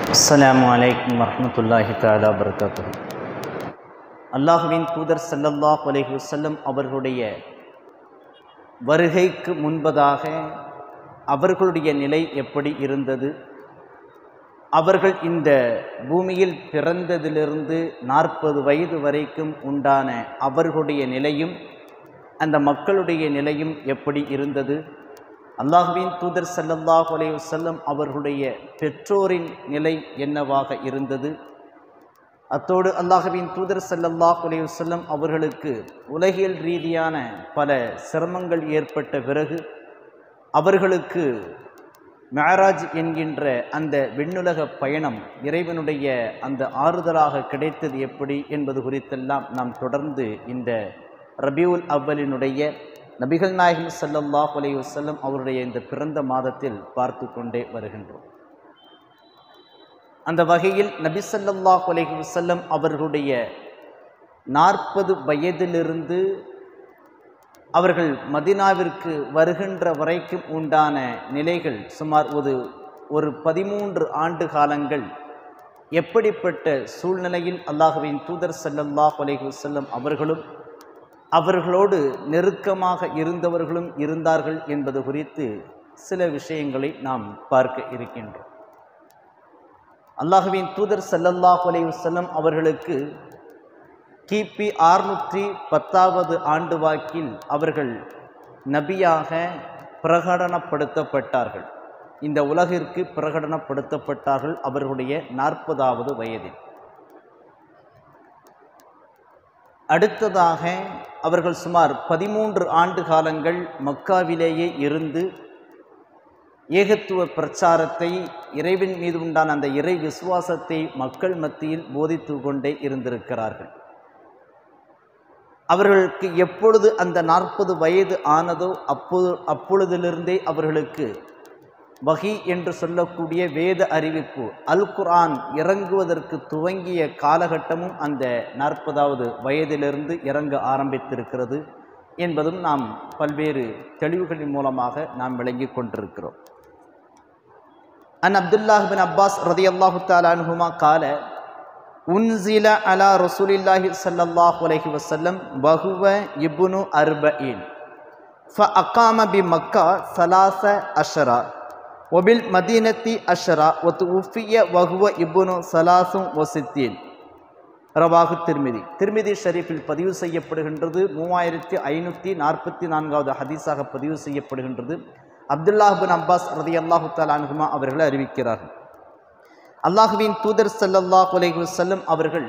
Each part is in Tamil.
அஸ்ஸலாமு அலைக்கும் வரஹ்மத்துல்லாஹி தஆலா வபரகாத்துஹு அல்லாஹுவின் தூதர் ஸல்லல்லாஹு அலைஹி வஸல்லம் அவர்களுடைய வருகைக்கு முன்பதாக அவர்களுடைய நிலை எப்படி இருந்தது அவர்கள் இந்த பூமியில் பிறந்ததிலிருந்து நாற்பது வயது வரைக்கும் உண்டான அவர்களுடைய நிலையும் அந்த மக்களுடைய நிலையும் எப்படி இருந்தது அல்லாஹுவின் தூதர் ஸல்லல்லாஹு அலைஹி வஸல்லம் அவர்களுடைய பெற்றோரின் நிலை என்னவாக இருந்தது அத்தோடு அல்லாஹுவின் தூதர் ஸல்லல்லாஹு அலைஹி வஸல்லம் அவர்களுக்கு உலகியல் ரீதியான பல சிரமங்கள் ஏற்பட்ட பிறகு அவர்களுக்கு மேராஜ் என்கின்ற அந்த விண்ணுலக பயணம் இறைவனுடைய அந்த ஆறுதலாக கிடைத்தது எப்படி என்பது குறித்தெல்லாம் நாம் தொடர்ந்து இந்த ரபியுல் அவ்வலினுடைய நபிகள் நாயகம் ஸல்லல்லாஹு அலைஹி வஸல்லம் அவருடைய இந்த பிறந்த மாதத்தில் பார்த்து கொண்டே வருகின்றோம் அந்த வகையில் நபி ஸல்லல்லாஹு அலைஹி வஸல்லம் அவர்களுடைய நாற்பது வயதிலிருந்து அவர்கள் மதினாவிற்கு வருகின்ற வரைக்கும் உண்டான நிலைகள் சுமார் ஒரு ஒரு பதிமூன்று ஆண்டு காலங்கள் எப்படிப்பட்ட சூழ்நிலையில் அல்லாஹுவின் தூதர் ஸல்லல்லாஹு அலைஹி வஸல்லம் அவர்களும் அவர்களோடு நெருக்கமாக இருந்தவர்களும் இருந்தார்கள் என்பது குறித்து சில விஷயங்களை நாம் பார்க்க இருக்கின்றோம் அல்லாஹுவின் தூதர் ஸல்லல்லாஹு அலைஹி வஸல்லம் அவர்களுக்கு கிபி ஆறுநூற்றி பத்தாவது ஆண்டு வாக்கில் அவர்கள் நபியாக பிரகடனப்படுத்தப்பட்டார்கள் இந்த உலகிற்கு பிரகடனப்படுத்தப்பட்டார்கள் அவர்களுடைய நாற்பதாவது வயதில் அடுத்ததாக அவர்கள் சுமார் பதிமூன்று ஆண்டு காலங்கள் மக்காவிலேயே இருந்து ஏகத்துவ பிரச்சாரத்தை இறைவன் மீது உண்டான அந்த இறை விசுவாசத்தை மக்கள் மத்தியில் போதித்து கொண்டே இருந்திருக்கிறார்கள் அவர்களுக்கு எப்பொழுது அந்த நாற்பது வயது ஆனதோ அப்போது அப்பொழுதிலிருந்தே அவர்களுக்கு வகி என்று சொல்லக்கூடிய வேத அறிவிப்பு அல் குர்ஆன் இறங்குவதற்கு துவங்கிய காலகட்டமும் அந்த நாற்பதாவது வயதிலிருந்து இறங்க ஆரம்பித்திருக்கிறது என்பதும் நாம் பல்வேறு தெளிவுகளின் மூலமாக நாம் விளங்கி கொண்டிருக்கிறோம் அன் அப்துல்லாஹ் பின் அப்பாஸ் ரதி அல்லாஹு தாலானுமா கால உன்சில அலா ரசூலில்லாஹி ஸல்லல்லாஹு அலைஹி வஸல்லம் வஹுவ இப்னு அர்பஈன் ஃபஅகாம பி மக்கா சலாச அஷரா ஒபில் மதீனத்தி அஷரா ஒத்து உஃபிய வஹுவ இப்னு சலாசும் ஒசித்தீன் ரவாகு திருமிதி திருமிதி ஷரீஃபில் பதிவு செய்யப்படுகின்றது மூவாயிரத்தி ஐநூற்றி நாற்பத்தி நான்காவது ஹதீஸாக பதிவு செய்யப்படுகின்றது அப்துல்லாஹ் பின் அப்பாஸ் ரதி அல்லாஹு தாலானுகுமா அவர்கள் அறிவிக்கிறார்கள் அல்லாஹுவின் தூதர் சல்லல்லாஹ் அலைஹி வஸல்லம் அவர்கள்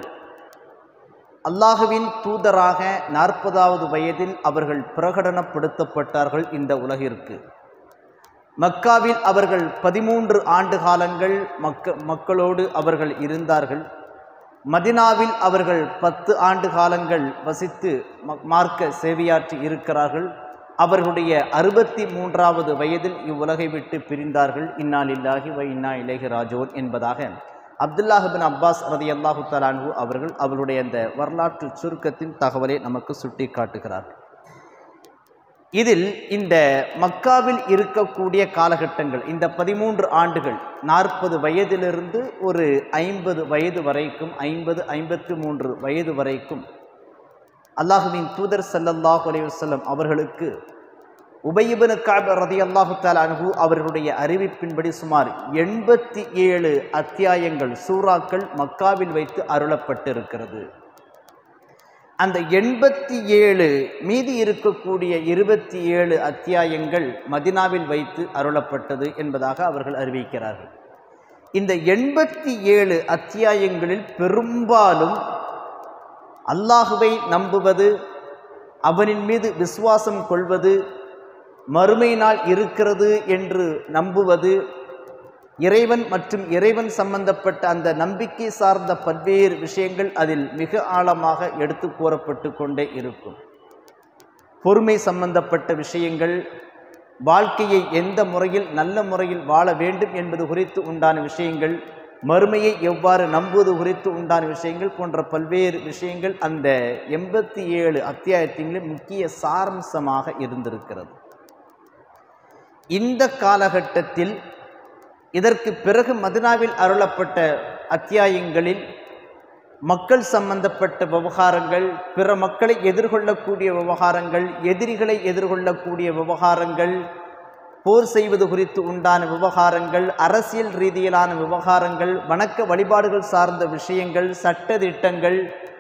அல்லாஹுவின் தூதராக நாற்பதாவது வயதில் அவர்கள் பிரகடனப்படுத்தப்பட்டார்கள் இந்த உலகிற்கு மக்காவில் அவர்கள் பதிமூன்று ஆண்டு காலங்கள் மக்க மக்களோடு அவர்கள் இருந்தார்கள் மதினாவில் அவர்கள் பத்து ஆண்டு காலங்கள் வசித்து மார்க்க சேவையாற்றி இருக்கிறார்கள் அவர்களுடைய அறுபத்தி மூன்றாவது வயதில் இவ்வுலகை விட்டு பிரிந்தார்கள் இன்னாலில்லாஹி வ இன்னா இலேஹி ராஜோன் என்பதாக அப்துல்லாஹ் பின் அப்பாஸ் ரதி அல்லாஹு தலான்ஹு அவர்கள் அவருடைய அந்த வரலாற்று சுருக்கத்தின் தகவலை நமக்கு சுட்டி காட்டுகிறார்கள் இதில் இந்த மக்காவில் இருக்கக்கூடிய காலகட்டங்கள் இந்த பதிமூன்று ஆண்டுகள் நாற்பது வயதிலிருந்து ஒரு ஐம்பது வயது வரைக்கும் ஐம்பது ஐம்பத்து மூன்று வயது வரைக்கும் அல்லாஹுவின் தூதர் சல்லல்லாஹு அலைஹி வஸல்லம் அவர்களுக்கு உபயிபனு காப் ரதி அல்லாஹு அன்ஹு அவர்களுடைய அறிவிப்பின்படி சுமார் எண்பத்தி ஏழு அத்தியாயங்கள் சூறாக்கள் மக்காவில் வைத்து அருளப்பட்டிருக்கிறது அந்த எண்பத்தி ஏழு மீதி இருக்கக்கூடிய இருபத்தி ஏழு அத்தியாயங்கள் மதினாவில் வைத்து அருளப்பட்டது என்பதாக அவர்கள் அறிவிக்கிறார்கள் இந்த எண்பத்தி ஏழு அத்தியாயங்களில் பெரும்பாலும் அல்லாஹுவை நம்புவது அவனின் மீது விசுவாசம் கொள்வது மறுமை நாள் இருக்கிறது என்று நம்புவது இறைவன் மற்றும் இறைவன் சம்பந்தப்பட்ட அந்த நம்பிக்கை சார்ந்த பல்வேறு விஷயங்கள் அதில் மிக ஆழமாக எடுத்து கூறப்பட்டு கொண்டே இருக்கும் பொறுமை சம்பந்தப்பட்ட விஷயங்கள் வாழ்க்கையை எந்த முறையில் நல்ல முறையில் வாழ வேண்டும் என்பது குறித்து உண்டான விஷயங்கள் மறுமையை எவ்வாறு நம்புவது குறித்து உண்டான விஷயங்கள் போன்ற பல்வேறு விஷயங்கள் அந்த எண்பத்தி ஏழு அத்தியாயத்தின் முக்கிய சாரம்சமாக இருந்திருக்கிறது இந்த காலகட்டத்தில் இதற்கு பிறகு மதினாவில் அருளப்பட்ட அத்தியாயங்களில் மக்கள் சம்பந்தப்பட்ட விவகாரங்கள் பிற மக்களை எதிர்கொள்ளக்கூடிய விவகாரங்கள் எதிரிகளை எதிர்கொள்ளக்கூடிய விவகாரங்கள் போர் செய்வது குறித்து உண்டான விவகாரங்கள் அரசியல் ரீதியிலான விவகாரங்கள் வணக்க வழிபாடுகள் சார்ந்த விஷயங்கள் சட்ட திட்டங்கள்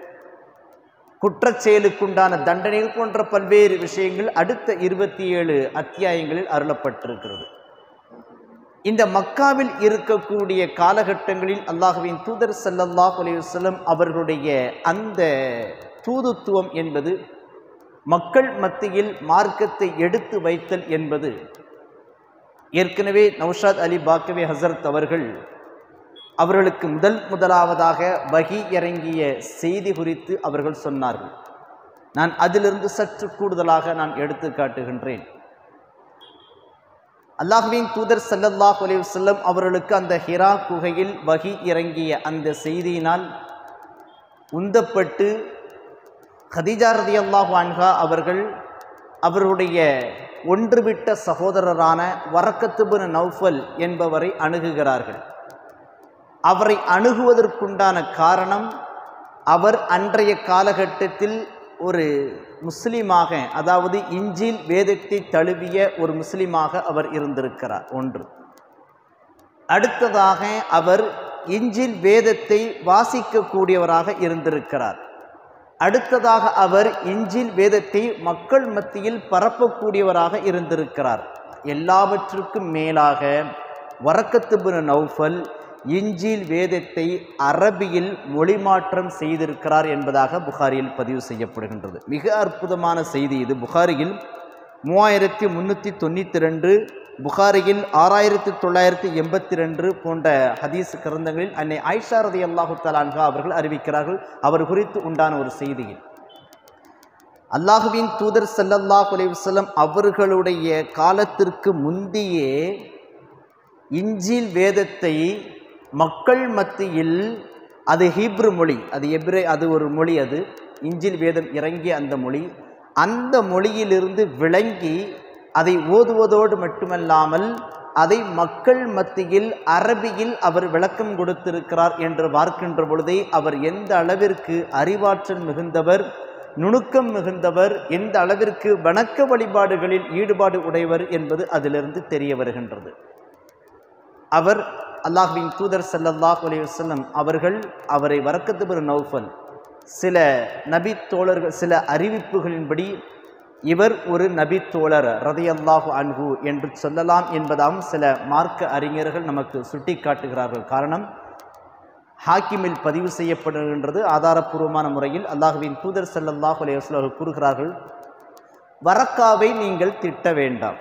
குற்றச் செயலுக்குண்டான தண்டனைகள் போன்ற பல்வேறு விஷயங்கள் அடுத்த இருபத்தி ஏழு அத்தியாயங்களில் அருளப்பட்டிருக்கிறது இந்த மக்காவில் இருக்கக்கூடிய காலகட்டங்களில் அல்லாஹுவின் தூதர் ஸல்லல்லாஹு அலைஹி வஸல்லம் அவர்களுடைய அந்த தூதுத்துவம் என்பது மக்கள் மத்தியில் மார்க்கத்தை எடுத்து வைத்தல் என்பது ஏற்கனவே நௌஷாத் அலி பாக்கவே ஹசரத் அவர்கள் அவர்களுக்கு முதல் முதலாவதாக வகி இறங்கிய செய்தி குறித்து அவர்கள் சொன்னார்கள் நான் அதிலிருந்து சற்று கூடுதலாக நான் எடுத்து காட்டுகின்றேன் அல்லாஹ்வின் தூதர் ஸல்லல்லாஹு அலைஹி வஸல்லம் அவர்களுக்கு அந்த ஹிரா குகையில் வகி இறங்கிய அந்த செய்தியினால் உந்தப்பட்டு ஹதீஜா ரதியல்லாஹு அன்ஹா அவர்கள் அவருடைய ஒன்றுவிட்ட சகோதரரான வரக்கத்துபுன நௌஃபல் என்பவரை அணுகுகிறார்கள் அவரை அணுகுவதற்குண்டான காரணம் அவர் அன்றைய காலகட்டத்தில் ஒரு முஸ்லீமாக அதாவது இஞ்சில் வேதத்தை தழுவிய ஒரு முஸ்லீமாக அவர் இருந்திருக்கிறார் ஒன்று அடுத்ததாக அவர் இஞ்சில் வேதத்தை வாசிக்கக்கூடியவராக இருந்திருக்கிறார் அடுத்ததாக அவர் இஞ்சில் வேதத்தை மக்கள் மத்தியில் பரப்பக்கூடியவராக இருந்திருக்கிறார் எல்லாவற்றுக்கும் மேலாக வரக்கத்துபுன நௌஃபல் இஞ்சில் வேதத்தை அரபியில் மொழிமாற்றம் செய்திருக்கிறார் என்பதாக புகாரியில் பதிவு செய்யப்படுகின்றது மிக அற்புதமான செய்தி இது புகாரியில் மூவாயிரத்தி முந்நூற்றி தொண்ணூற்றி ரெண்டு புகாரியில் ஆறாயிரத்தி தொள்ளாயிரத்தி எண்பத்தி ரெண்டு போன்ற ஹதீஸ் கிரந்தங்களில் அன்னை ஆயிஷா ரதி அல்லாஹு தலான்கா அவர்கள் அறிவிக்கிறார்கள் அவர் குறித்து உண்டான ஒரு செய்தியில் அல்லாஹுவின் தூதர் ஸல்லல்லாஹு அலைஹி வஸல்லம் அவர்களுடைய காலத்திற்கு முந்தியே இஞ்சில் வேதத்தை மக்கள் மத்தியில் அது ஹீப்ரு மொழி அது எப்ரே அது ஒரு மொழி அது இஞ்சில் வேதம் இறங்கிய அந்த மொழி அந்த மொழியிலிருந்து விளங்கி அதை ஓதுவதோடு மட்டுமல்லாமல் அதை மக்கள் மத்தியில் அரபியில் அவர் விளக்கம் கொடுத்திருக்கிறார் என்று பார்க்கின்ற பொழுதே அவர் எந்த அளவிற்கு அறிவாற்றல் மிகுந்தவர் நுணுக்கம் மிகுந்தவர் எந்த அளவிற்கு வணக்க வழிபாடுகளில் ஈடுபாடு உடையவர் என்பது அதிலிருந்து தெரிய வருகின்றது அவர் அல்லாஹ்வின் தூதர் ஸல்லல்லாஹு அலைஹி வஸல்லம் அவர்கள் அவரை வரக்கத்துபுர் நௌஃபல் சில நபி தோழர்கள் சில அறிவிப்புகளின்படி இவர் ஒரு நபி தோழர் ரதியல்லாஹு அன்ஹு என்று சொல்லலாம் என்பதாகவும் சில மார்க்க அறிஞர்கள் நமக்கு சுட்டி காட்டுகிறார்கள் காரணம் ஹாக்கிமில் பதிவு செய்யப்படுகின்றது ஆதாரப்பூர்வமான முறையில் அல்லாஹுவின் தூதர் ஸல்லல்லாஹு அலைஹி வஸல்லம் அவர்கள் கூறுகிறார்கள் வரக்காவை நீங்கள் திட்ட வேண்டாம்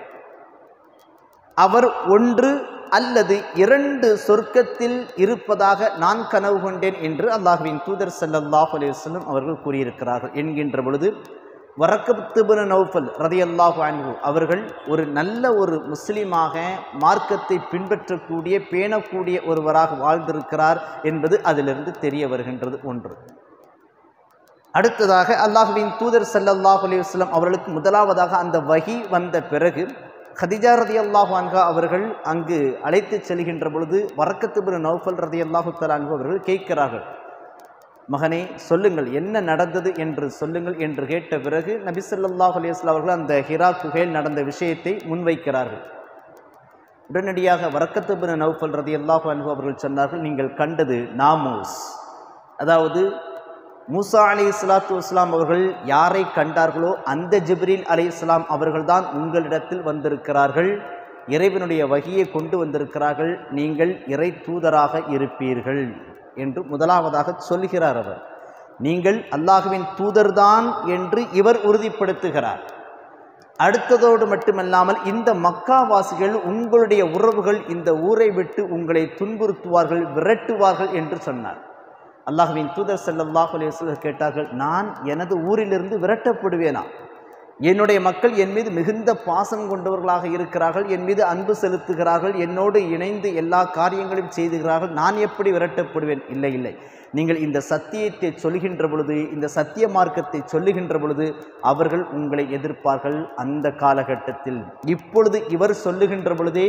அவர் ஒன்று அல்லது இரண்டு சொர்க்கத்தில் இருப்பதாக நான் கனவு கொண்டேன் என்று அல்லாஹுவின் தூதர் ஸல்லல்லாஹு அலைஹி வஸல்லம் அவர்கள் கூறியிருக்கிறார்கள் என்கின்ற பொழுது வரக்கத்துபுன நௌஃபல் ரதியல்லாஹு அன்ஹு அவர்கள் ஒரு நல்ல ஒரு முஸ்லீமாக மார்க்கத்தை பின்பற்றக்கூடிய பேணக்கூடிய ஒருவராக வாழ்ந்திருக்கிறார் என்பது அதிலிருந்து தெரிய வருகின்றது ஒன்று அடுத்ததாக அல்லாஹுவின் தூதர் ஸல்லல்லாஹு அலைஹி வஸல்லம் அவர்களுக்கு முதலாவதாக அந்த வகி வந்த பிறகு ஹதிஜா ரதி அல்லாஹு அன்ஹா அவர்கள் அங்கு அழைத்து செல்கின்ற பொழுது வரக்கத்துபுர நௌஃபல் ரதி அல்லாஹு தலான்ஹு அவர்கள் கேட்கிறார்கள் மகனே சொல்லுங்கள் என்ன நடந்தது என்று சொல்லுங்கள் என்று கேட்ட பிறகு நபி ஸல்லல்லாஹு அலைஹி வஸல்லம் அவர்கள் அந்த ஹிரா குகையில் நடந்த விஷயத்தை முன்வைக்கிறார்கள் உடனடியாக வரக்கத்துபுர நௌஃபல் ரதி அல்லாஹு அன்ஹு அவர்கள் சொன்னார்கள் நீங்கள் கண்டது நாமூஸ் அதாவது மூசா அலி இஸ்லாத்து வஸ்லாம் அவர்கள் யாரை கண்டார்களோ அந்த ஜிப்ரீல் அலி இஸ்லாம் அவர்கள்தான் உங்களிடத்தில் வந்திருக்கிறார்கள் இறைவனுடைய வகியை கொண்டு வந்திருக்கிறார்கள் நீங்கள் இறை தூதராக இருப்பீர்கள் என்று முதலாவதாக சொல்கிறார் அவர் நீங்கள் அல்லாஹுவின் தூதர்தான் என்று இவர் உறுதிப்படுத்துகிறார் அடுத்ததோடு மட்டுமல்லாமல் இந்த மக்காவாசிகள் உங்களுடைய உறவுகள் இந்த ஊரை விட்டு உங்களை துன்புறுத்துவார்கள் விரட்டுவார்கள் என்று சொன்னார் அல்லாஹுவின் தூதர் ஸல்லல்லாஹு அலைஹி வஸல்லம் கேட்டார்கள் நான் எனது ஊரிலிருந்து விரட்டப்படுவேனா என்னுடைய மக்கள் என் மீது மிகுந்த பாசம் கொண்டவர்களாக இருக்கிறார்கள் என் மீது அன்பு செலுத்துகிறார்கள் என்னோடு இணைந்து எல்லா காரியங்களையும் செய்துகிறார்கள் நான் எப்படி விரட்டப்படுவேன் இல்லை இல்லை நீங்கள் இந்த சத்தியத்தை சொல்கின்ற பொழுது இந்த சத்திய மார்க்கத்தை சொல்லுகின்ற பொழுது அவர்கள் உங்களை எதிர்ப்பார்கள் அந்த காலகட்டத்தில் இப்பொழுது இவர் சொல்லுகின்ற பொழுதே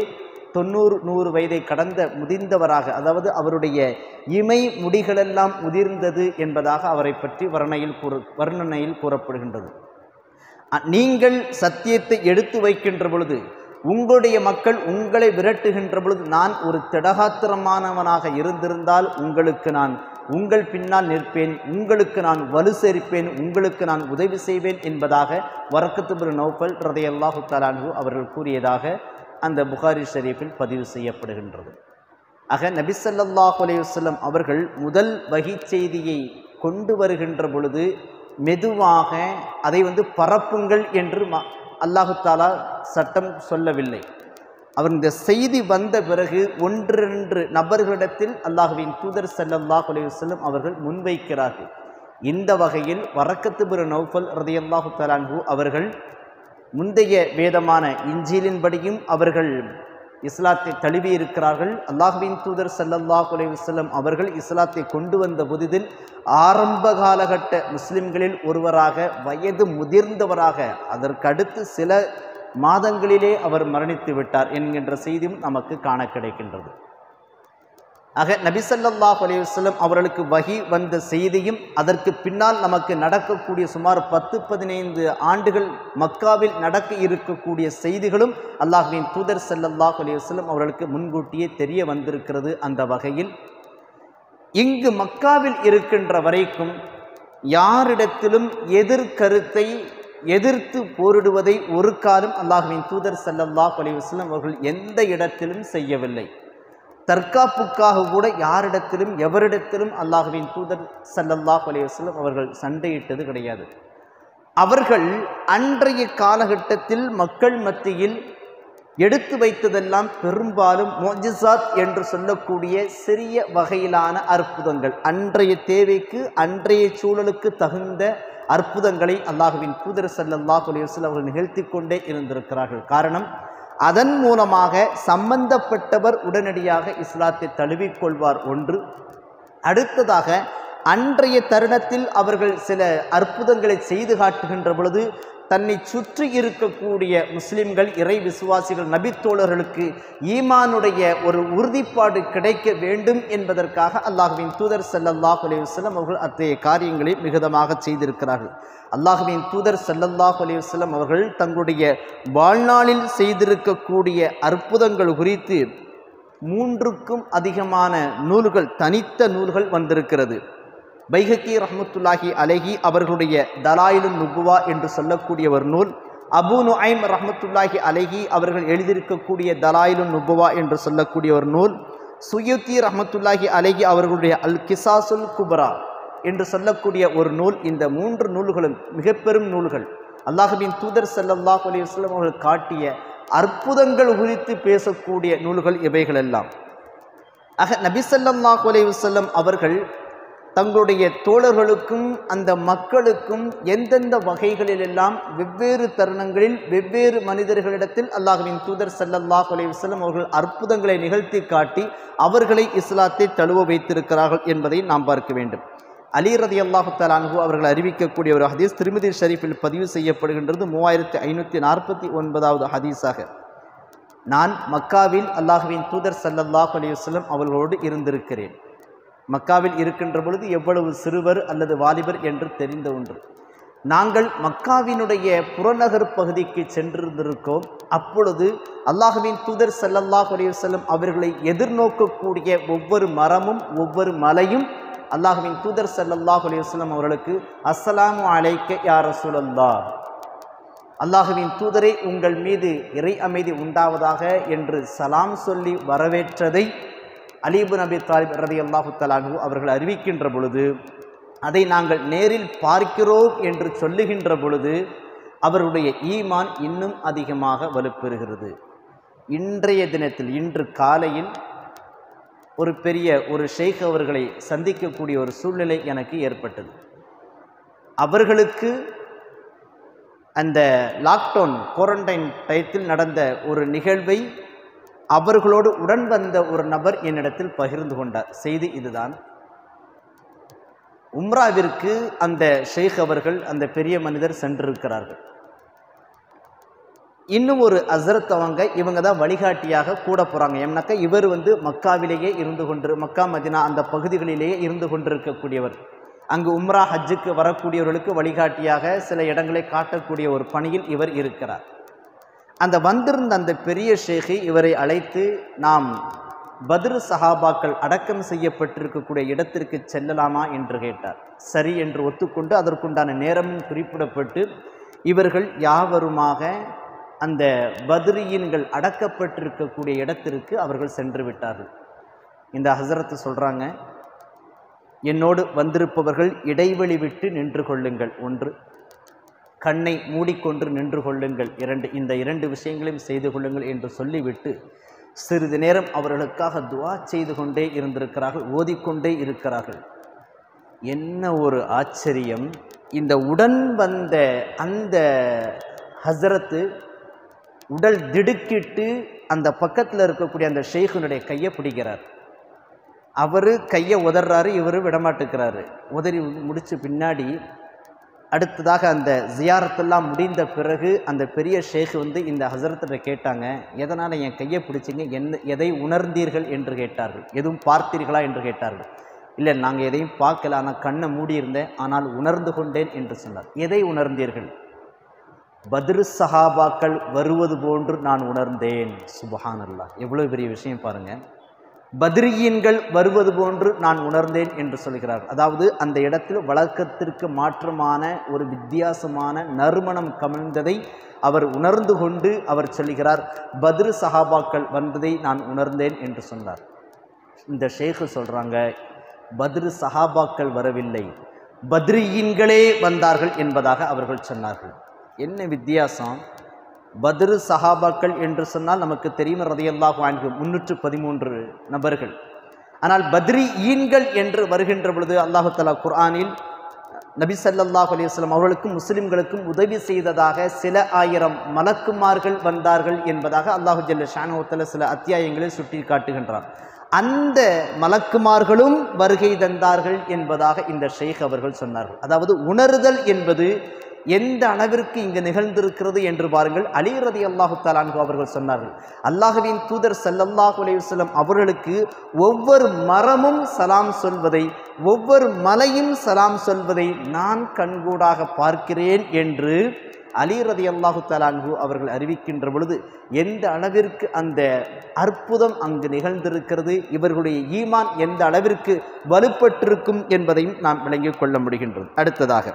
தொண்ணூறு நூறு வயதை கடந்த முதிர்ந்தவராக அதாவது அவருடைய இமை முடிகளெல்லாம் முதிர்ந்தது என்பதாக அவரை பற்றி வர்ணையில் கூற வர்ணனையில் கூறப்படுகின்றது அ- நீங்கள் சத்தியத்தை எடுத்து வைக்கின்ற பொழுது உங்களுடைய மக்கள் உங்களை விரட்டுகின்ற பொழுது நான் ஒரு திடகாத்திரமானவனாக இருந்திருந்தால் உங்களுக்கு நான் உங்கள் பின்னால் நிற்பேன் உங்களுக்கு நான் வலு சேர்ப்பேன் உங்களுக்கு நான் உதவி செய்வேன் என்பதாக வரக்கத்து பின் நௌஃபல் ரதையல்லாஹு தலான்ஹு அவர்கள் கூறியதாக அந்த புகாரி ஷரீஃபில் பதிவு செய்யப்படுகின்றது ஆக நபி ஸல்லல்லாஹு அலைஹி வஸல்லம் அவர்கள் முதல் வகி செய்தியை கொண்டு வருகின்ற பொழுது மெதுவாக அதை வந்து பரப்புங்கள் என்று ம- அல்லாஹு தாலா சட்டம் சொல்லவில்லை அவர் இந்த செய்தி வந்த பிறகு ஒன்றிரண்டு நபர்களிடத்தில் அல்லாஹுவின் தூதர் ஸல்லல்லாஹு அலைஹி வஸல்லம் அவர்கள் முன்வைக்கிறார்கள் இந்த வகையில் வரக்கத்து பிற நௌஃபல் ரதியல்லாஹு தலான்ஹு அவர்கள் முந்தைய வேதமான இஞ்சிலின்படியும் அவர்கள் இஸ்லாத்தை தழுவி இருக்கிறார்கள் அல்லாஹுவின் தூதர் ஸல்லல்லாஹு அலைஹி வஸல்லம் அவர்கள் இஸ்லாத்தை கொண்டு வந்த புதிதில் ஆரம்ப காலகட்ட முஸ்லிம்களில் ஒருவராக வயது முதிர்ந்தவராக அதற்கடுத்து சில மாதங்களிலே அவர் மரணித்து விட்டார் என்கின்ற செய்தியும் நமக்கு காண கிடைக்கின்றது ஆக நபி ஸல்லல்லாஹு அலைஹி வஸல்லம் அவர்களுக்கு வகி வந்த செய்தியும் அதற்கு பின்னால் நமக்கு நடக்கக்கூடிய சுமார் பத்து பதினைந்து ஆண்டுகள் மக்காவில் நடக்க இருக்கக்கூடிய செய்திகளும் அல்லாஹ்வின் தூதர் ஸல்லல்லாஹு அலைஹி வஸல்லம் அவர்களுக்கு முன்கூட்டியே தெரிய வந்திருக்கிறது அந்த வகையில் இங்கு மக்காவில் இருக்கின்ற வரைக்கும் யாரிடத்திலும் எதிர்கருத்தை எதிர்த்து போரிடுவதை ஒரு காலம் அல்லாஹ்வின் தூதர் ஸல்லல்லாஹு அலைஹி வஸல்லம் அவர்கள் எந்த இடத்திலும் செய்யவில்லை தற்காப்புக்காக கூட யாரிடத்திலும் எவரிடத்திலும் அல்லாஹ்வின் தூதர் ஸல்லல்லாஹு அலைஹி வஸல்லம் அவர்கள் சண்டையிட்டது கிடையாது அவர்கள் அன்றைய காலகட்டத்தில் மக்கள் மத்தியில் எடுத்து வைத்ததெல்லாம் பெரும்பாலும் மொஜிசாத் என்று சொல்லக்கூடிய சிறிய வகையிலான அற்புதங்கள் அன்றைய தேவைக்கு அன்றைய சூழலுக்கு தகுந்த அற்புதங்களை அல்லாஹுவின் தூதர் ஸல்லல்லாஹு அலைஹி வஸல்லம் அவர்கள் நிகழ்த்தி கொண்டே இருந்திருக்கிறார்கள் காரணம் அதன் மூலமாக சம்பந்தப்பட்டவர் உடனடியாக இஸ்லாத்தை தழுவிக்கொள்வார் ஒன்று அடுத்ததாக அன்றைய தருணத்தில் அவர்கள் சில அற்புதங்களை செய்து காட்டுகின்ற பொழுது தன்னை சுற்றி இருக்கக்கூடிய முஸ்லிம்கள் இறை விசுவாசிகள் நபித்தோழர்களுக்கு ஈமானுடைய ஒரு உறுதிப்பாடு கிடைக்க வேண்டும் என்பதற்காக அல்லாஹுவின் தூதர் ஸல்லல்லாஹு அலைஹி வஸல்லம் அவர்கள் அத்தகைய காரியங்களை மிகுதமாக செய்திருக்கிறார்கள் அல்லாஹுவின் தூதர் ஸல்லல்லாஹு அலைஹி வஸல்லம் அவர்கள் தங்களுடைய வாழ்நாளில் செய்திருக்கக்கூடிய அற்புதங்கள் குறித்து மூன்றுக்கும் அதிகமான நூல்கள் தனித்த நூல்கள் வந்திருக்கிறது பைஹக்கி ரஹ்மத்துல்லாஹி அலைஹி அவர்களுடைய தலாயிலுன் நுபுவா என்று சொல்லக்கூடிய ஒரு நூல் அபு நுஐம் ரஹ்மத்துல்லாஹி அலைஹி அவர்கள் எழுதியிருக்கக்கூடிய தலாயிலுன் நுபுவா என்று சொல்லக்கூடிய ஒரு நூல் சுயுத்தி ரஹ்மத்துல்லாஹி அலைஹி அவர்களுடைய அல் கிசாசுல் குப்ரா என்று சொல்லக்கூடிய ஒரு நூல் இந்த மூன்று நூல்களும் மிக பெரும் நூல்கள் அல்லாஹுவின் தூதர் ஸல்லல்லாஹு அலைஹி வஸல்லம் அவர்கள் காட்டிய அற்புதங்கள் குறித்து பேசக்கூடிய நூல்கள் இவைகளெல்லாம் ஆக நபி ஸல்லல்லாஹு அலைஹி வஸல்லம் அவர்கள் தங்களுடைய தோழர்களுக்கும் அந்த மக்களுக்கும் எந்தெந்த வகைகளிலெல்லாம் வெவ்வேறு தருணங்களில் வெவ்வேறு மனிதர்களிடத்தில் அல்லாஹுவின் தூதர் ஸல்லல்லாஹு அலைஹி வஸல்லம் அவர்கள் அற்புதங்களை நிகழ்த்தி காட்டி அவர்களை இஸ்லாத்தை தழுவ வைத்திருக்கிறார்கள் என்பதை நாம் பார்க்க வேண்டும் அலி ரதி அல்லாஹு தலான்ஹு அவர்கள் அறிவிக்கக்கூடிய ஒரு ஹதீஸ் திருமதி ஷரீஃபில் பதிவு செய்யப்படுகின்றது மூவாயிரத்தி ஐநூற்றி நாற்பத்தி ஒன்பதாவது ஹதீஸாக நான் மக்காவில் அல்லாஹுவின் தூதர் ஸல்லல்லாஹு அலைஹி வஸல்லம் அவர்களோடு இருந்திருக்கிறேன் மக்காவில் இருக்கின்ற பொழுது எவ்வளவு சிறுவர் அல்லது வாலிபர் என்று தெரிந்த ஒன்று நாங்கள் மக்காவினுடைய புறநகர் பகுதிக்கு சென்றிருந்திருக்கோம் அப்பொழுது அல்லாஹுவின் தூதர் ஸல்லல்லாஹு அலைஹி வஸல்லம் அவர்களை எதிர்நோக்கக்கூடிய ஒவ்வொரு மரமும் ஒவ்வொரு மலையும் அல்லாஹுவின் தூதர் ஸல்லல்லாஹு அலைஹி வஸல்லம் அவர்களுக்கு அஸ்ஸலாமு அலைக்க யா ரசூலல்லாஹ் அல்லாஹுவின் தூதரை உங்கள் மீது இறை அமைதி உண்டாவதாக என்று சலாம் சொல்லி வரவேற்றதை அலீபு நபி தாலிப் ரதி அல்லாஹு தலானு அவர்கள் அறிவிக்கின்ற பொழுது அதை நாங்கள் நேரில் பார்க்கிறோம் என்று சொல்லுகின்ற பொழுது அவருடைய ஈமான் இன்னும் அதிகமாக வலுப்பெறுகிறது இன்றைய தினத்தில் இன்று காலையில் ஒரு பெரிய ஒரு ஷேக் அவர்களை சந்திக்கக்கூடிய ஒரு சூழ்நிலை எனக்கு ஏற்பட்டது அவர்களுக்கு அந்த லாக்டவுன் குவாரண்டைன் டயத்தில் நடந்த ஒரு நிகழ்வை அவர்களோடு உடன் வந்த ஒரு நபர் என்னிடத்தில் பகிர்ந்து கொண்டார் செய்தி இதுதான் உம்ராவிற்கு அந்த ஷேக் அவர்கள் அந்த பெரிய மனிதர் சென்றிருக்கிறார்கள் இன்னும் ஒரு அசரத் அவங்க இவங்க தான் வழிகாட்டியாக கூட போகிறாங்க ஏன்னாக்கா இவர் வந்து மக்காவிலேயே இருந்து கொண்டு மக்கா மதினா அந்த பகுதிகளிலேயே இருந்து கொண்டிருக்கக்கூடியவர் அங்கு உம்ரா ஹஜ்ஜுக்கு வரக்கூடியவர்களுக்கு வழிகாட்டியாக சில இடங்களை காட்டக்கூடிய ஒரு பணியில் இவர் இருக்கிறார் அந்த வந்திருந்த அந்த பெரிய ஷேഖை இவரை அழைத்து நாம் பத்ரு சஹாபாக்கள் அடக்கம் செய்யப்பட்டிருக்கக்கூடிய இடத்திற்கு செல்லலாமா என்று கேட்டார் சரி என்று ஒத்துக்கொண்டு அதற்குண்டான நேரமும் குறிப்பிடப்பட்டு இவர்கள் யாவருமாக அந்த பத்ரியன்கள் அடக்கப்பட்டிருக்கக்கூடிய இடத்திற்கு அவர்கள் சென்று விட்டார்கள் இந்த ஹசரத்து சொல்கிறாங்க என்னோடு வந்திருப்பவர்கள் இடைவெளி விட்டு நின்று கொள்ளுங்கள் ஒன்று கண்ணை மூடிக்கொண்டு நின்று கொள்ளுங்கள் இரண்டு இந்த இரண்டு விஷயங்களையும் செய்து கொள்ளுங்கள் என்று சொல்லிவிட்டு சிறிது நேரம் அவர்களுக்காக துவா செய்து கொண்டே இருந்திருக்கிறார்கள் ஓதிக்கொண்டே இருக்கிறார்கள் என்ன ஒரு ஆச்சரியம் இந்த உடன் வந்த அந்த ஹசரத்து உடல் திடுக்கிட்டு அந்த பக்கத்தில் இருக்கக்கூடிய அந்த ஷேഖுனுடைய கையை பிடிக்கிறார் அவர் கையை உதறாரு இவர் விடமாட்டுக்கிறாரு உதறி முடிச்ச பின்னாடி அடுத்ததாக அந்த ஜியாரத்தெல்லாம் முடிந்த பிறகு அந்த பெரிய ஷேக் வந்து இந்த ஹசரத்திட்ட கேட்டாங்க எதனால் என் கையை பிடிச்சிங்க என்ன எதை உணர்ந்தீர்கள் என்று கேட்டார்கள் எதுவும் பார்த்தீர்களா என்று கேட்டார்கள் இல்லை நாங்கள் எதையும் பார்க்கல ஆனால் கண்ணை மூடியிருந்தேன் ஆனால் உணர்ந்து கொண்டேன் என்று சொன்னார் எதை உணர்ந்தீர்கள் பத்ரு சஹாபாக்கள் வருவது போன்று நான் உணர்ந்தேன் சுபஹான் அல்லாஹ் எவ்வளோ பெரிய விஷயம் பாருங்கள் பத்ரியன்கள் வருவது போன்று நான் உணர்ந்தேன் என்று சொல்கிறார் அதாவது அந்த இடத்தில் வழக்கத்திற்கு மாற்றமான ஒரு வித்தியாசமான நறுமணம் கமிழ்ந்ததை அவர் உணர்ந்து கொண்டு அவர் சொல்கிறார் பத்ரு சஹாபாக்கள் வந்ததை நான் உணர்ந்தேன் என்று சொன்னார் இந்த ஷேഖு சொல்கிறாங்க பத்ரு சஹாபாக்கள் வரவில்லை பத்ரியன்களே வந்தார்கள் என்பதாக அவர்கள் சொன்னார்கள் என்ன வித்தியாசம் பத்ரு சஹாபாக்கள் என்று சொன்னால் நமக்கு தெரியும் ரதையல்லாஹ் வாங்கி முன்னூற்று பதிமூன்று நபர்கள் ஆனால் பத்ரி ஈன்கள் என்று வருகின்ற பொழுது அல்லாஹு தலா குர்ஆனில் நபி ஸல்லல்லாஹு அலைஹி வஸல்லம் அவர்களுக்கும் முஸ்லிம்களுக்கும் உதவி செய்ததாக சில ஆயிரம் மலக்குமார்கள் வந்தார்கள் என்பதாக அல்லாஹு ஜல்ல ஷானுவத்தில் சில அத்தியாயங்களில் சுட்டி காட்டுகின்றார் அந்த மலக்குமார்களும் வருகை தந்தார்கள் என்பதாக இந்த ஷெய்க் அவர்கள் சொன்னார்கள் அதாவது உணர்தல் என்பது எந்த அளவிற்கு இங்கு நிகழ்ந்திருக்கிறது என்று பாருங்கள் அலி ரதி அல்லாஹு தாலான்கு அவர்கள் சொன்னார்கள் அல்லாஹுவின் தூதர் ஸல்லல்லாஹு அலைஹி வஸல்லம் அவர்களுக்கு ஒவ்வொரு மரமும் சலாம் சொல்வதை ஒவ்வொரு மலையும் சலாம் சொல்வதை நான் கண்கூடாக பார்க்கிறேன் என்று அலி ரதி அல்லாஹு தாலான்கு அவர்கள் அறிவிக்கின்ற பொழுது எந்த அளவிற்கு அந்த அற்புதம் அங்கு நிகழ்ந்திருக்கிறது இவர்களுடைய ஈமான் எந்த அளவிற்கு வலுப்பட்டிருக்கும் என்பதையும் நாம் விளங்கிக் கொள்ள முடிகின்றது அடுத்ததாக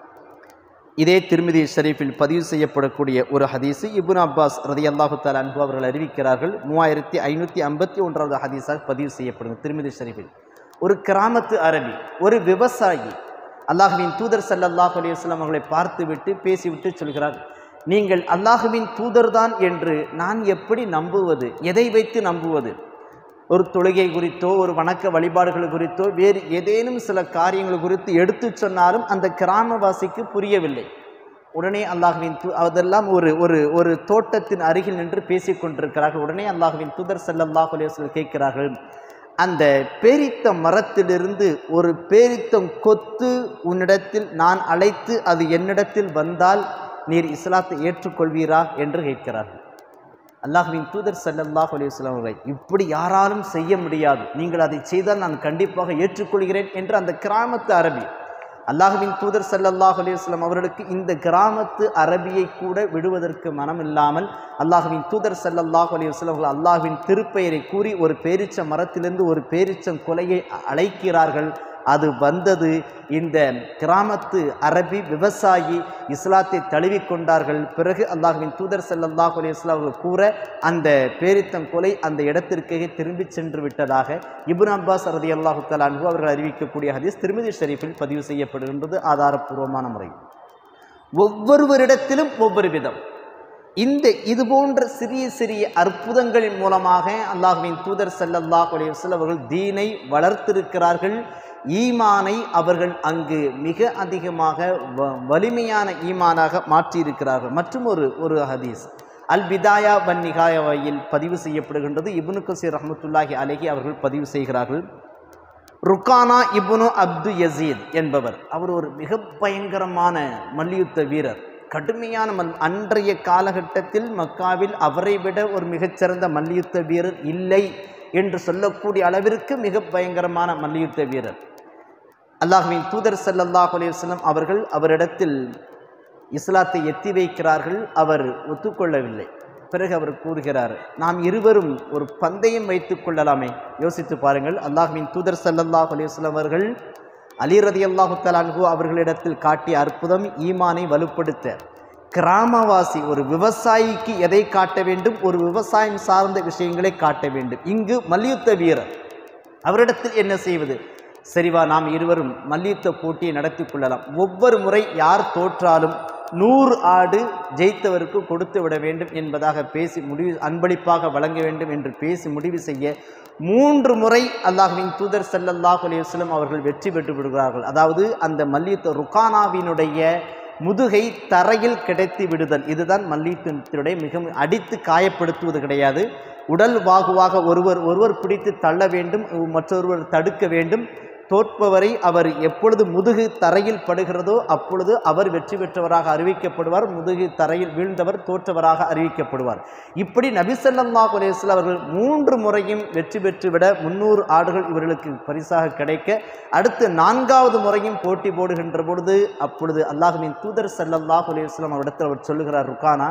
இதே திருமதி ஷரீஃபில் பதிவு செய்யப்படக்கூடிய ஒரு ஹதீஸு இபுன் அப்பாஸ் ரதி அல்லாஹு தாலா அன்பு அவர்கள் அறிவிக்கிறார்கள் மூவாயிரத்தி ஐநூற்றி ஐம்பத்தி ஒன்றாவது ஹதீஸாக பதிவு செய்யப்படுங்க திருமதி ஷரீஃபில் ஒரு கிராமத்து அரபி ஒரு விவசாயி அல்லாஹுவின் தூதர் ஸல்லல்லாஹு அலைஹி வஸல்லம் அவர்களை பார்த்துவிட்டு பேசிவிட்டு சொல்கிறார் நீங்கள் அல்லாஹுவின் தூதர்தான் என்று நான் எப்படி நம்புவது எதை வைத்து நம்புவது ஒரு தொழுகை குறித்தோ ஒரு வணக்க வழிபாடுகள் குறித்தோ வேறு ஏதேனும் சில காரியங்கள் குறித்து எடுத்து சொன்னாலும் அந்த கிராமவாசிக்கு புரியவில்லை உடனே அல்லாஹுவின் தூ அதெல்லாம் ஒரு ஒரு ஒரு தோட்டத்தின் அருகில் நின்று பேசிக் கொண்டிருக்கிறார்கள் உடனே அல்லாஹுவின் தூதர் ஸல்லல்லாஹு அலைஹி வஸல்லம் கேட்கிறார்கள் அந்த பேரித்த மரத்திலிருந்து ஒரு பேரித்தம் கொத்து உன்னிடத்தில் நான் அழைத்து அது என்னிடத்தில் வந்தால் நீர் இஸ்லாத்தை ஏற்றுக்கொள்வீரா என்று கேட்கிறார்கள் அல்லாஹுவின் தூதர் ஸல்லல்லாஹு அலைஹி வஸல்லம் அவர்கள் இப்படி யாராலும் செய்ய முடியாது நீங்கள் அதை செய்தால் நான் கண்டிப்பாக ஏற்றுக்கொள்கிறேன் என்று அந்த கிராமத்து அரபி அல்லாஹுவின் தூதர் ஸல்லல்லாஹு அலைஹி வஸல்லம் அவர்களுக்கு இந்த கிராமத்து அரபியை கூட விடுவதற்கு மனம் இல்லாமல் அல்லாஹுவின் தூதர் ஸல்லல்லாஹு அலைஹி வஸல்லம் அவர்கள் அல்லாஹ்வின் திருப்பெயரை கூறி ஒரு பேரிச்ச மரத்திலிருந்து ஒரு பேரிச்சம் கொலையை அழைக்கிறார்கள் அது வந்தது இந்த கிராமத்து அரபி விவசாயி இஸ்லாத்தை தழுவிக் கொண்டார்கள் பிறகு அல்லாஹுவின் தூதர் ஸல்லல்லாஹு அலைஹி வஸல்லம் அவர்கள் கூற அந்த பேரித்தம் கொலை அந்த இடத்திற்கே திரும்பி சென்று விட்டதாக இப்னு அப்பாஸ் ரதி அல்லாஹு தலான்ஹு அவர்கள் அறிவிக்கக்கூடிய ஹதீஸ் திருமதி ஷரீஃபில் பதிவு செய்யப்படுகின்றது ஆதாரப்பூர்வமான முறை ஒவ்வொருவரிடத்திலும் ஒவ்வொரு விதம் இந்த இது போன்ற சிறிய சிறிய அற்புதங்களின் மூலமாக அல்லாஹுவின் தூதர் ஸல்லல்லாஹு அலைஹி வஸல்லம் அவர்கள் தீனை வளர்த்திருக்கிறார்கள் ஈமானை அவர்கள் அங்கு மிக அதிகமாக வ- வலிமையான ஈமானாக மாற்றியிருக்கிறார்கள் மற்றும் ஒரு ஒரு ஹதீஸ் அல் பிதாயா வன் நிகாயாவில் பதிவு செய்யப்படுகின்றது இப்னு கசீர் ரஹ்மத்துல்லாஹி அலைஹி அவர்கள் பதிவு செய்கிறார்கள் ருக்கானா இப்னு அப்து யசீத் என்பவர் அவர் ஒரு மிக பயங்கரமான மல்யுத்த வீரர் கடுமையான மல் அன்றைய காலகட்டத்தில் மக்காவில் அவரை விட ஒரு மிகச்சிறந்த மல்யுத்த வீரர் இல்லை என்று சொல்லக்கூடிய அளவிற்கு மிக பயங்கரமான மல்யுத்த வீரர் அல்லாஹ்வின் தூதர் ஸல்லல்லாஹு அலைஹி வஸல்லம் அவர்கள் அவரிடத்தில் இஸ்லாத்தை எத்தி வைக்கிறார்கள் அவர் ஒத்துக்கொள்ளவில்லை பிறகு அவர் கூறுகிறார் நாம் இருவரும் ஒரு பந்தயம் வைத்துக் கொள்ளலாமே யோசித்து பாருங்கள் அல்லாஹ்வின் தூதர் ஸல்லல்லாஹு அலைஹி வஸல்லம் அவர்கள் அலி ரதியல்லாஹு தலான்ஹு அவர்களிடத்தில் காட்டிய அற்புதம் ஈமானை வலுப்படுத்த கிராமவாசி ஒரு விவசாயிக்கு எதை காட்ட வேண்டும் ஒரு விவசாயம் சார்ந்த விஷயங்களை காட்ட வேண்டும் இங்கு மல்யுத்த வீரர் அவரிடத்தில் என்ன செய்வது சரிவா நாம் இருவரும் மல்யுத்த போட்டியை நடத்தி கொள்ளலாம் ஒவ்வொரு முறை யார் தோற்றாலும் நூறு ஆடு ஜெயித்தவருக்கு கொடுத்து விட வேண்டும் என்பதாக பேசி முடிவு அன்பளிப்பாக வழங்க வேண்டும் என்று பேசி முடிவு செய்ய மூன்று முறை அல்லாஹ்வின் தூதர் ஸல்லல்லாஹு அலைஹி வஸல்லம் அவர்கள் வெற்றி பெற்று விடுகிறார்கள் அதாவது அந்த மல்யுத்த ருக்கானாவினுடைய முதுகை தரையில் கிடைத்து விடுதல் இதுதான் மல்யுத்தத்தினுடைய மிக அடித்து காயப்படுத்துவது கிடையாது உடல் வாகுவாக ஒருவர் ஒருவர் பிடித்து தள்ள வேண்டும் மற்றொருவர் தடுக்க வேண்டும் தோற்பவரை அவர் எப்பொழுது முதுகு தரையில் படுகிறதோ அப்பொழுது அவர் வெற்றி பெற்றவராக அறிவிக்கப்படுவார் முதுகு தரையில் வீழ்ந்தவர் தோற்றவராக அறிவிக்கப்படுவார் இப்படி நபிசல்லாஹ் அலேஸ்ல அவர்கள் மூன்று முறையும் வெற்றி பெற்றுவிட முன்னூறு ஆடுகள் இவர்களுக்கு பரிசாக கிடைக்க அடுத்து நான்காவது முறையும் போட்டி போடுகின்ற பொழுது அப்பொழுது அல்லாஹுவின் தூதர் சல்லல்லாஹ் அலையம் அவரிடத்தில் அவர் சொல்லுகிறார் ருக்கானா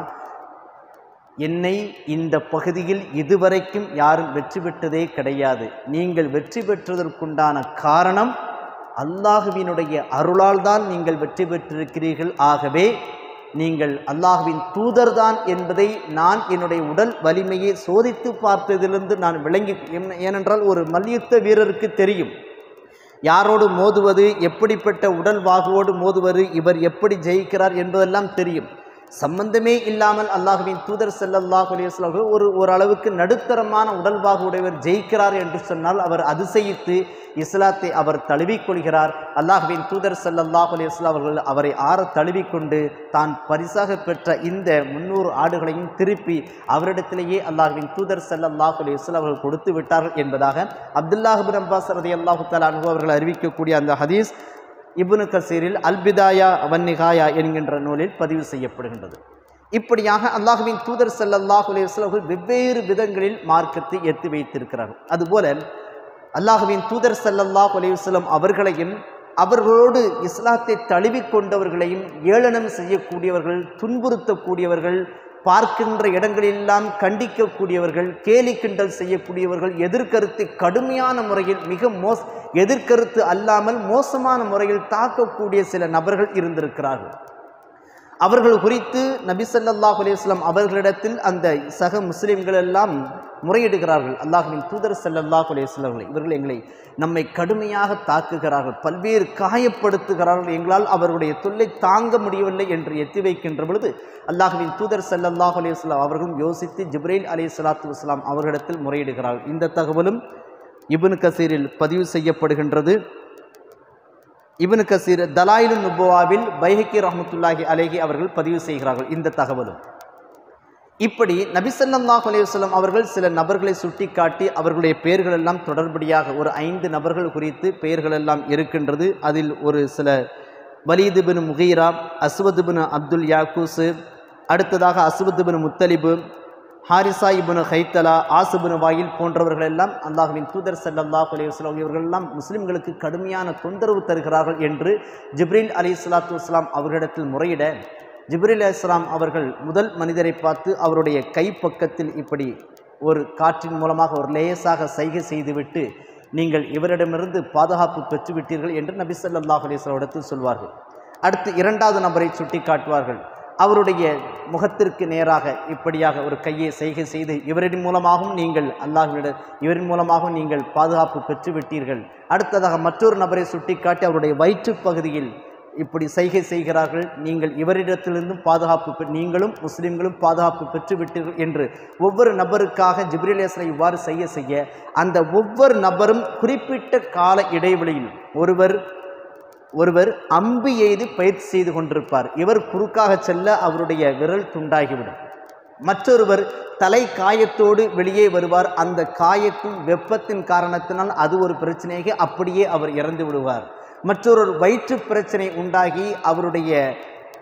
என்னை இந்த பகுதியில் இதுவரைக்கும் யாரும் வெற்றி பெற்றதே கிடையாது நீங்கள் வெற்றி பெற்றதற்குண்டான காரணம் அல்லாஹுவினுடைய அருளால் தான் நீங்கள் வெற்றி பெற்றிருக்கிறீர்கள் ஆகவே நீங்கள் அல்லாஹுவின் தூதர்தான் என்பதை நான் என்னுடைய உடல் வலிமையை சோதித்து பார்த்ததிலிருந்து நான் விளங்கி என்ன- ஏனென்றால் ஒரு மல்யுத்த வீரருக்கு தெரியும் யாரோடு மோதுவது எப்படிப்பட்ட உடல் வாகுவோடு மோதுவது இவர் எப்படி ஜெயிக்கிறார் என்பதெல்லாம் தெரியும் சம்பந்தமே இல்லாமல் அல்லாஹுவின் தூதர் ஸல்லல்லாஹு அலைஹி வஸல்லம் அவர்கள் ஒரு ஓரளவுக்கு நடுத்தரமான உடல் வாகு உடையவர் ஜெயிக்கிறார் என்று சொன்னால் அவர் அதிசயித்து இஸ்லாத்தை அவர் தழுவிக்கொள்கிறார் அல்லாஹுவின் தூதர் ஸல்லல்லாஹு அலைஹி வஸல்லம் அவர்கள் அவரை ஆற தழுவிக்கொண்டு தான் பரிசாக பெற்ற இந்த முன்னூறு ஆடுகளையும் திருப்பி அவரிடத்திலேயே அல்லாஹுவின் தூதர் ஸல்லல்லாஹு அலைஹி வஸல்லம் அவர்கள் கொடுத்து விட்டார்கள் என்பதாக அப்துல்லாஹ் பின் அப்பாஸ் ரதியல்லாஹு தஆலா அன்ஹு அவர்கள் அறிவிக்கக்கூடிய அந்த ஹதீஸ் இப்னு கசீரில் அல்பிதாயா வன்னிகாயா என்கின்ற நூலில் பதிவு செய்யப்படுகின்றது இப்படியாக அல்லாஹுவின் தூதர் ஸல்லல்லாஹு அலைஹி வஸல்லம் அவர்கள் வெவ்வேறு விதங்களில் மார்க்கத்தை எத்தி வைத்திருக்கிறார்கள் அதுபோல அல்லாஹுவின் தூதர் ஸல்லல்லாஹு அலைஹி வஸல்லம் அவர்களையும் அவர்களோடு இஸ்லாத்தை தழுவிக் கொண்டவர்களையும் ஏளனம் செய்யக்கூடியவர்கள் துன்புறுத்தக்கூடியவர்கள் பார்க்கின்ற இடங்களெல்லாம் கண்டிக்கக்கூடியவர்கள் கேலி கிண்டல் செய்யக்கூடியவர்கள் எதிர்கருத்தை கடுமையான முறையில் மிக மோஸ் எதிர்கருத்து அல்லாமல் மோசமான முறையில் தாக்கக்கூடிய சில நபர்கள் இருந்திருக்கிறார்கள் அவர்கள் குறித்து நபி ஸல்லல்லாஹு அலைஹி வஸல்லம் அவர்களிடத்தில் அந்த சக முஸ்லிம்கள் எல்லாம் முறையிடுகிறார்கள் அல்லாஹ்வின் தூதர் ஸல்லல்லாஹு அலைஹி வஸல்லம் அவர்களே, இவர்கள் எங்களை நம்மை கடுமையாக தாக்குகிறார்கள் பல்வேறு காயப்படுத்துகிறார்கள் எங்களால் அவர்களுடைய தொல்லை தாங்க முடியவில்லை என்று எத்தி வைக்கின்ற பொழுது அல்லாஹ்வின் தூதர் ஸல்லல்லாஹு அலைஹி வஸல்லம் அவர்களும் யோசித்து ஜிப்ரீல் அலைஹி ஸலாத்து வஸலாம் அவர்களிடத்தில் முறையிடுகிறார்கள் இந்த தகவலும் இப்னு கசீரில் பதிவு செய்யப்படுகின்றது இப்னு கசீர் தலாயிலு நுபுவாவில் பைஹக்கி ரஹ்மத்துல்லாஹி அலைஹி அவர்கள் பதிவு செய்கிறார்கள் இந்த தகவலும் இப்படி நபிசல்லாஹ் அலையுஸ்லம் அவர்கள் சில நபர்களை சுட்டிக்காட்டி அவர்களுடைய பெயர்கள் எல்லாம் தொடர்படியாக ஒரு ஐந்து நபர்கள் குறித்து பெயர்கள் எல்லாம் இருக்கின்றது அதில் ஒரு சில வலீது பின் முகீரா அஸ்வத் பின் அப்துல் யாக்கூசு அடுத்ததாக அஸ்வத் பின் முத்தலிபு ஹாரிசா இப்னு ஹைத்தலா ஆசுபின் வாயில் போன்றவர்கள் எல்லாம் அல்லாஹுவின் தூதர் ஸல்லல்லாஹு அலைஹி வஸல்லம் இவர்கள் எல்லாம் முஸ்லிம்களுக்கு கடுமையான தொந்தரவு தருகிறார்கள் என்று ஜிப்ரீல் அலி ஸலாத்து வஸ்லாம் அவர்களிடத்தில் முறையிட ஜிப்ரீல் அலிஸ்லாம் அவர்கள் முதல் மனிதரை பார்த்து அவருடைய கைப்பக்கத்தில் இப்படி ஒரு காற்றின் மூலமாக ஒரு லேசாக சைகை செய்துவிட்டு நீங்கள் இவரிடமிருந்து பாதுகாப்பு பெற்றுவிட்டீர்கள் என்று நபி ஸல்லல்லாஹு அலைஹி வஸல்லம் இடத்தில் சொல்வார்கள் அடுத்து இரண்டாவது நபரை சுட்டி காட்டுவார்கள் அவருடைய முகத்திற்கு நேராக இப்படியாக ஒரு கையை செய்கை செய்து இவரின் மூலமாகவும் நீங்கள் அல்லாஹ்விட இவரின் மூலமாகவும் நீங்கள் பாதுகாப்பு பெற்றுவிட்டீர்கள் அடுத்ததாக மற்றொரு நபரை சுட்டிக்காட்டி அவருடைய வயிற்றுப் பகுதியில் இப்படி செய்கை செய்கிறார்கள் நீங்கள் இவரிடத்திலிருந்தும் பாதுகாப்பு பெ- நீங்களும் முஸ்லிம்களும் பாதுகாப்பு பெற்றுவிட்டீர்கள் என்று ஒவ்வொரு நபருக்காக ஜிப்ரீல் இஸ்லாம் இவ்வாறு செய்ய செய்ய அந்த ஒவ்வொரு நபரும் குறிப்பிட்ட கால இடைவெளியில் ஒருவர் ஒருவர் அம்பு எய்து பயிற்சி செய்து கொண்டிருப்பார் இவர் குறுக்காக செல்ல அவருடைய விரல் துண்டாகிவிடும் மற்றொருவர் தலை காயத்தோடு வெளியே வருவார் அந்த காயத்தின் வெப்பத்தின் காரணத்தினால் அது ஒரு பிரச்சனையாக அப்படியே அவர் இறந்து விடுவார் மற்றொரு வயிற்று பிரச்சனை உண்டாகி அவருடைய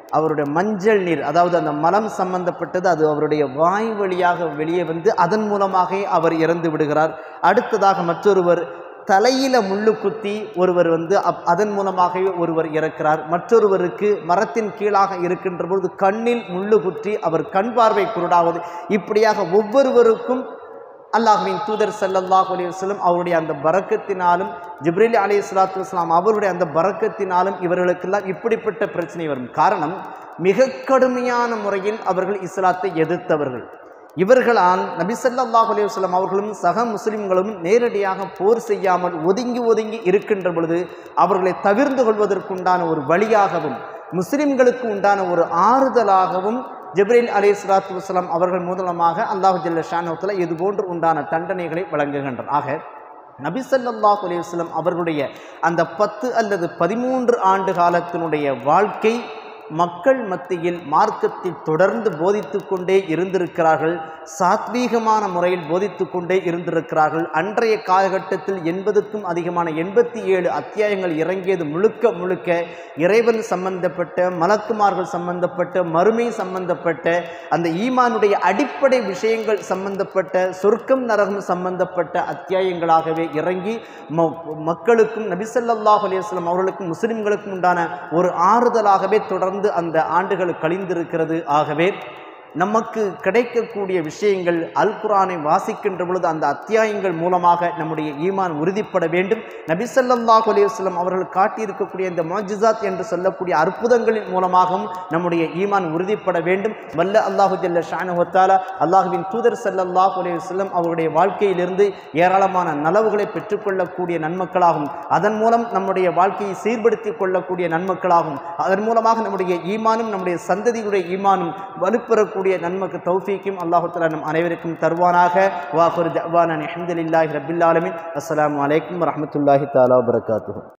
அவருடைய மஞ்சள் நீர் அதாவது அந்த மலம் சம்பந்தப்பட்டது அது அவருடைய வாய் வழியாக வெளியே வந்து அதன் மூலமாக அவர் இறந்து விடுகிறார் அடுத்ததாக மற்றொருவர் தலையில முள்ளு குத்தி ஒருவர் வந்து அப் அதன் மூலமாகவே ஒருவர் இறக்கிறார் மற்றொருவருக்கு மரத்தின் கீழாக இருக்கின்ற பொழுது கண்ணில் முள்ளு குத்தி அவர் கண் பார்வை குருடாவது இப்படியாக ஒவ்வொருவருக்கும் அல்லாஹ்வின் தூதர் ஸல்லல்லாஹு அலைஹி வஸல்லம் அவருடைய அந்த பரக்கத்தினாலும் ஜிப்ரீல் அலைஹி ஸலாத்து வஸலாம் அவருடைய அந்த பரக்கத்தினாலும் இவர்களுக்கெல்லாம் இப்படிப்பட்ட பிரச்சனை வரும் காரணம் மிக கடுமையான முறையில் அவர்கள் இஸ்லாத்தை எதிர்த்தவர்கள் இவர்களால் நபி ஸல்லல்லாஹு அலைஹி வஸல்லம் அவர்களும் சக முஸ்லிம்களும் நேரடியாக போர் செய்யாமல் ஒதுங்கி ஒதுங்கி இருக்கின்ற பொழுது அவர்களை தவிர்ந்து கொள்வதற்குண்டான ஒரு வழியாகவும் முஸ்லிம்களுக்கு உண்டான ஒரு ஆறுதலாகவும் ஜிப்ரீல் அலி சலாத்து வசலாம் அவர்கள் மூலமாக அல்லாஹு ஜல்ல ஷானோத்தில் இது போன்று உண்டான தண்டனைகளை வழங்குகின்றனர் ஆக நபி ஸல்லல்லாஹு அலைஹி வஸல்லம் அவர்களுடைய அந்த பத்து அல்லது பதிமூன்று ஆண்டு காலத்தினுடைய வாழ்க்கை மக்கள் மத்தியில் மார்க்கத்தை தொடர்ந்து போதித்து கொண்டே இருந்திருக்கிறார்கள் சாத்வீகமான முறையில் போதித்து கொண்டே இருந்திருக்கிறார்கள் அன்றைய காலகட்டத்தில் எண்பதுக்கும் அதிகமான எண்பத்தி ஏழு அத்தியாயங்கள் இறங்கியது முழுக்க முழுக்க இறைவன் சம்பந்தப்பட்ட மலக்குமார்கள் சம்பந்தப்பட்ட மறுமை சம்பந்தப்பட்ட அந்த ஈமானுடைய அடிப்படை விஷயங்கள் சம்பந்தப்பட்ட சொர்க்கம் நரகம் சம்பந்தப்பட்ட அத்தியாயங்களாகவே இறங்கி ம- மக்களுக்கும் நபிசல்லாஹ் அலையம் அவர்களுக்கும் முஸ்லிம்களுக்கும் உண்டான ஒரு ஆறுதலாகவே தொடர்ந்து அந்த ஆண்டுகள் கழிந்திருக்கிறது ஆகவே நமக்கு கிடைக்கக்கூடிய விஷயங்கள் அல் குர்ஆனை வாசிக்கின்ற பொழுது அந்த அத்தியாயங்கள் மூலமாக நம்முடைய ஈமான் உறுதிப்பட வேண்டும் நபிசல்லாஹு அலையம் அவர்கள் காட்டியிருக்கக்கூடிய இந்த மொஜிசாத் என்று சொல்லக்கூடிய அற்புதங்களின் மூலமாகவும் நம்முடைய ஈமான் உறுதிப்பட வேண்டும் வல்ல அல்லாஹு ஜல்ல ஷானுவத்தாலா அல்லாஹுவின் தூதர் ஸல்லல்லாஹு அலைஹி வஸல்லம் அவருடைய வாழ்க்கையிலிருந்து ஏராளமான நலவுகளை பெற்றுக்கொள்ளக்கூடிய நன்மக்களாகும் அதன் மூலம் நம்முடைய வாழ்க்கையை சீர்படுத்திக் கொள்ளக்கூடிய நன்மக்களாகும் அதன் மூலமாக நம்முடைய ஈமானும் நம்முடைய சந்ததியுடைய ஈமானும் வலுப்பெறக்கூடிய நன்மக்கு தௌஃபீக்கும் அல்லாஹு தஆலா நம் அனைவருக்கும் தருவானாக வாஹுர் தவானா அல்ஹம்துலில்லாஹி ரப்பில் ஆலமீன் அஸ்ஸலாமு அலைக்கும் வரஹ்மத்துல்லாஹி தஆலா வபரகாத்துஹு